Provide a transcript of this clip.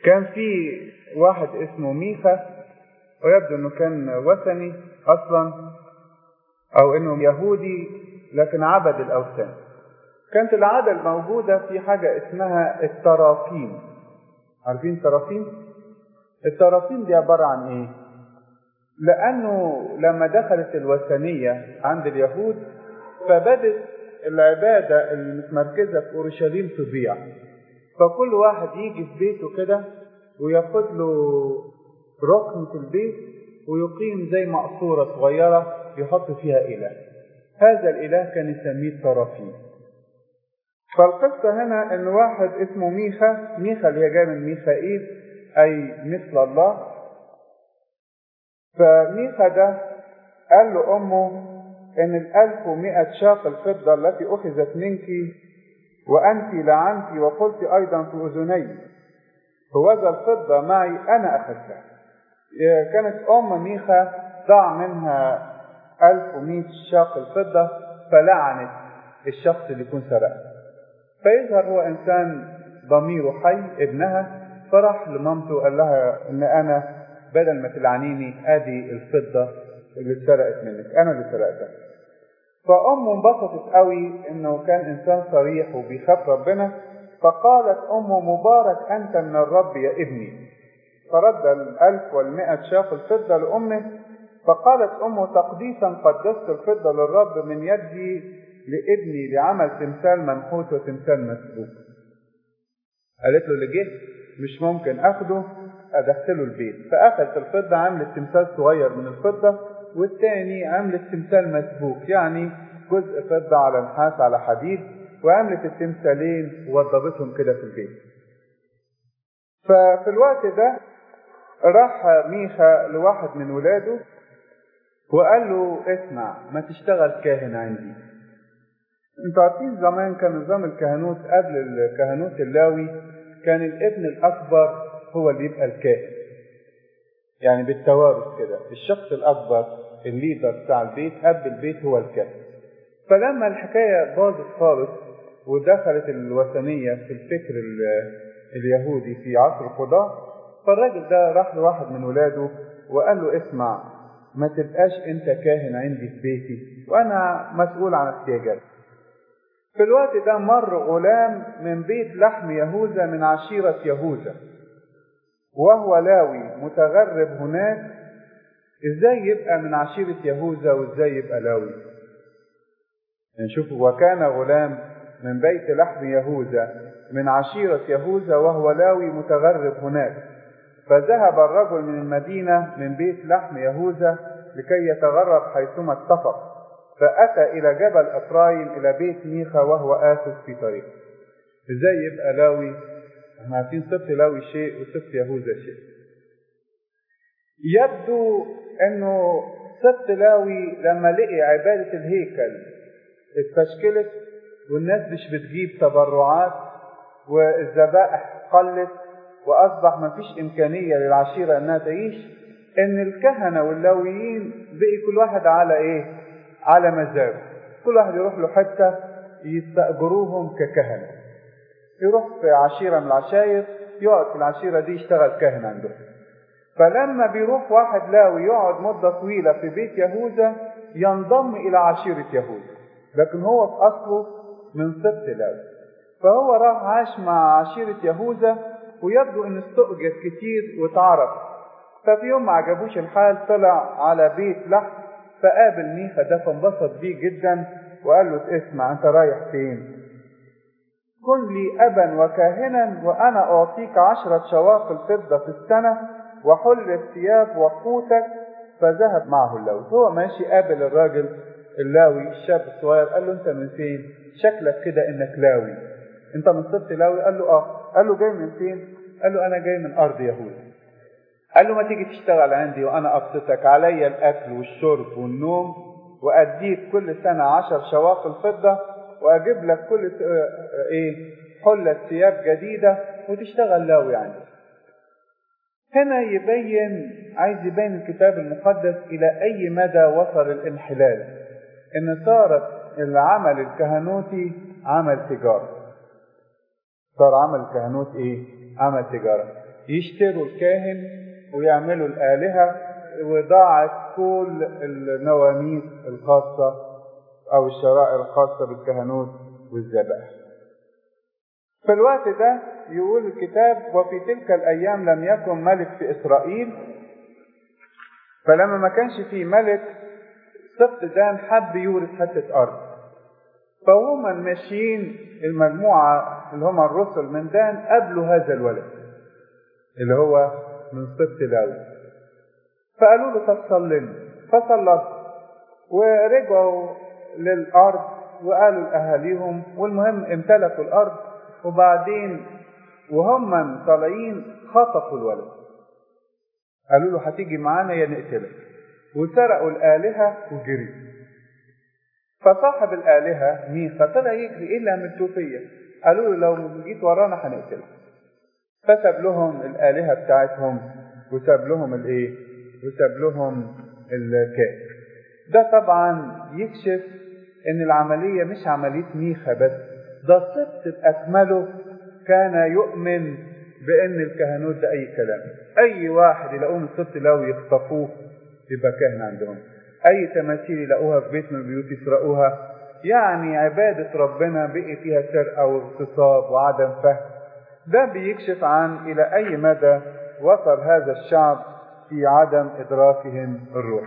كان في واحد اسمه ميخا ويبدو انه كان وثني اصلا او انه يهودي لكن عبد الاوثان كانت العادة الموجودة في حاجة اسمها الترافيم عارفين الترافيم؟ الترافيم دي عبارة عن ايه؟ لأنه لما دخلت الوثنية عند اليهود فبدت العبادة اللي متمركزة في أورشليم تضيع فكل واحد يجي في بيته كده وياخد له ركن في البيت ويقيم زي مقصورة صغيرة يحط فيها إله هذا الإله كان يسميه ترافيم فالقصة هنا إن واحد اسمه ميخا ميخا اللي هي جاية من ميخائيل أي مثل الله فميخا ده قال لأمه إن الألف ومائة شاق الفضة التي أخذت منك وأنت لعنت وقلت أيضا في أذني هوذا الفضة معي أنا أخذتها كانت أم ميخا ضاع منها ألف ومائة شاق الفضة فلعنت الشخص اللي يكون سرقها فيظهر هو إنسان ضميره حي ابنها فراح لمامته وقال لها إن أنا بدل ما تلعنيني ادي الفضه اللي اتسرقت منك انا اللي سرقتها فامه انبسطت قوي انه كان انسان صريح وبيخاف ربنا فقالت امه مبارك انت من الرب يا ابني فرد الالف والمائة شاق الفضه لامه فقالت امه تقديسا قدست الفضه للرب من يدي لابني لعمل تمثال منحوت وتمثال مسبوك قالت له اللي جه مش ممكن اخده ادخله البيت فاخذت الفضه عملت تمثال صغير من الفضه والتاني عملت تمثال مسبوك يعني جزء فضه على نحاس على حديد وعملت التمثالين ووضبتهم كده في البيت ففي الوقت ده راح ميخا لواحد من ولاده وقال له اسمع ما تشتغل كاهن عندي انتوا عارفين زمان كان نظام الكهنوت قبل الكهنوت اللاوي كان الابن الاكبر هو اللي يبقى الكاهن يعني بالتوارث كده الشخص الاكبر الليدر بتاع البيت اب البيت هو الكاهن فلما الحكايه باظت خالص ودخلت الوثنيه في الفكر اليهودي في عصر القضاء فالراجل ده راح لواحد من ولاده وقال له اسمع ما تبقاش انت كاهن عندي في بيتي وانا مسؤول عن احتياجاتك في الوقت ده مر غلام من بيت لحم يهوذا من عشيرة يهوذا وهو لاوي متغرب هناك ازاي يبقى من عشيرة يهوذا وازاي يبقى لاوي نشوف وكان غلام من بيت لحم يهوذا من عشيرة يهوذا وهو لاوي متغرب هناك فذهب الرجل من المدينة من بيت لحم يهوذا لكي يتغرب حيثما اتفق فأتى إلى جبل أفرايم إلى بيت ميخا وهو آسف في طريقه ازاي يبقى لاوي احنا عارفين سبط لاوي شيء وسبط يهوذا شيء يبدو انه سبط لاوي لما لقي عبادة الهيكل اتفشكلت والناس مش بتجيب تبرعات والذبائح قلت واصبح ما فيش امكانية للعشيرة انها تعيش ان الكهنة واللاويين بقي كل واحد على ايه على مزاجه كل واحد يروح له حتة يستأجروهم ككهنة يروح في عشيرة من العشاير يقعد في العشيرة دي يشتغل كاهن عندهم فلما بيروح واحد لاوي يقعد مدة طويلة في بيت يهوذا ينضم إلى عشيرة يهوذا لكن هو في أصله من سبط لاوي فهو راح عاش مع عشيرة يهوذا ويبدو إن استؤجر كتير واتعرف ففي يوم ما عجبوش الحال طلع على بيت لحم فقابل ميخا ده فانبسط بيه جدا وقال له اسمع انت رايح فين كن لي ابا وكاهنا وانا اعطيك عشرة شواقل فضة في السنة وحل الثياب وقوتك فذهب معه اللاوي هو ماشي قابل الراجل اللاوي الشاب الصغير قال له انت من فين شكلك كده انك لاوي انت من صفت لاوي قال له اه قال له جاي من فين قال له انا جاي من ارض يهوذا قال له ما تيجي تشتغل عندي وانا ابسطك عليا الاكل والشرب والنوم واديك كل سنه عشر شواقل فضه واجيب لك كل ايه حله ثياب جديده وتشتغل لاوي عندي هنا يبين عايز يبين الكتاب المقدس الى اي مدى وصل الانحلال ان صارت العمل الكهنوتي عمل تجاره صار عمل الكهنوت ايه عمل تجاره يشتروا الكاهن ويعملوا الآلهة وضاعت كل النواميس الخاصة أو الشرائع الخاصة بالكهنوت والذبائح في الوقت ده يقول الكتاب وفي تلك الأيام لم يكن ملك في إسرائيل فلما ما كانش في ملك سبط دان حب يورث حتة أرض فهم ماشيين المجموعة اللي هم الرسل من دان قابلوا هذا الولد اللي هو من سبط لاوي فقالوا له طب صلنا فصلت ورجعوا للأرض وقالوا لأهاليهم والمهم امتلكوا الأرض وبعدين وهم طالعين خطفوا الولد قالوا له هتيجي معانا يا نقتلك وسرقوا الآلهة وجري فصاحب الآلهة ميخا طلع يجري ايه اللي عملتوه فيا؟ قالوا له لو جيت ورانا هنقتلك فساب لهم الآلهة بتاعتهم وساب لهم الايه؟ وساب لهم الكاهن ده طبعا يكشف ان العملية مش عملية ميخا بس ده السبت بأكمله كان يؤمن بأن الكهنوت ده أي كلام أي واحد يلاقوه السبت لو يخطفوه يبقى كاهن عندهم أي تماثيل يلاقوها في بيت من البيوت يسرقوها يعني عبادة ربنا بقي فيها سرقة واغتصاب وعدم فهم ده بيكشف عن إلى أي مدى وصل هذا الشعب في عدم إدراكهم الروح